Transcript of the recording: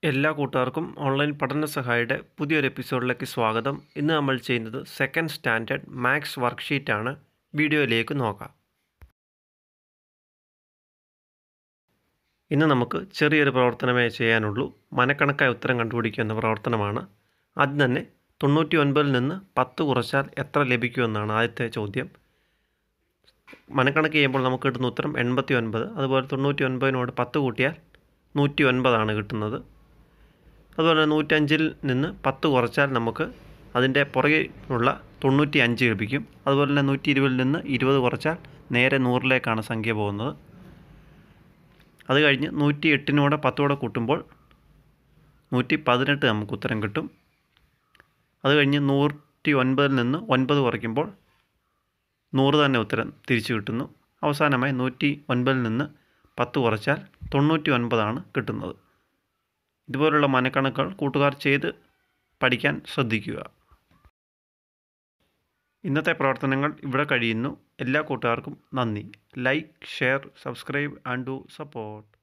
എല്ലാ കൂട്ടുകാർക്കും ഓൺലൈൻ പഠന സഹായിയുടെ പുതിയൊരു എപ്പിസോഡിലേക്ക് സ്വാഗതം ഇന്ന് നമ്മൾ ചെയ്യുന്നത് സെക്കൻഡ് സ്റ്റാൻഡേർഡ് മാത്സ് വർക്ക്ഷീറ്റാണ് വീഡിയോയിലേക്ക് നോക്കാം ഇന്ന് നമുക്ക് ചെറിയൊരു പ്രവർത്തനമേ ചെയ്യാനുള്ളൂ മനക്കണക്കായ ഉത്തരം കണ്ടുപിടിക്കുക എന്ന പ്രവർത്തനമാണ് ആദ്യം തന്നെ തൊണ്ണൂറ്റി ഒൻപതിൽ നിന്ന് പത്ത് കുറച്ചാൽ എത്ര ലഭിക്കുമെന്നാണ് ആദ്യത്തെ ചോദ്യം മനക്കണക്ക് ചെയ്യുമ്പോൾ നമുക്ക് കിട്ടുന്ന ഉത്തരം എൺപത്തി ഒൻപത് അതുപോലെ തൊണ്ണൂറ്റി ഒൻപതിനോട് പത്ത് കൂട്ടിയാൽ നൂറ്റി ഒൻപതാണ് കിട്ടുന്നത് അതുപോലെ തന്നെ നൂറ്റഞ്ചിൽ നിന്ന് പത്ത് കുറച്ചാൽ നമുക്ക് അതിൻ്റെ പുറകെ ഉള്ള തൊണ്ണൂറ്റി അഞ്ച് ലഭിക്കും അതുപോലെ തന്നെ നൂറ്റി ഇരുപതിൽ നിന്ന് ഇരുപത് കുറച്ചാൽ നേരെ നൂറിലേക്കാണ് സംഖ്യ പോകുന്നത് അത് കഴിഞ്ഞ് നൂറ്റി എട്ടിനോടെ പത്തോടെ കൂട്ടുമ്പോൾ നൂറ്റി പതിനെട്ട് നമുക്ക് ഉത്തരം കിട്ടും അത് കഴിഞ്ഞ് നൂറ്റി ഒൻപതിൽ നിന്ന് ഒൻപത് കുറയ്ക്കുമ്പോൾ നൂറ് തന്നെ ഉത്തരം തിരിച്ചു കിട്ടുന്നു അവസാനമായി നൂറ്റി ഒൻപതിൽ നിന്ന് പത്ത് കുറച്ചാൽ തൊണ്ണൂറ്റി ഒൻപതാണ് കിട്ടുന്നത് ഇതുപോലുള്ള മനക്കണക്കുകൾ കൂട്ടുകാർ ചെയ്ത് പഠിക്കാൻ ശ്രദ്ധിക്കുക ഇന്നത്തെ പ്രവർത്തനങ്ങൾ ഇവിടെ കഴിയുന്നു എല്ലാ കൂട്ടുകാർക്കും നന്ദി like share subscribe and do support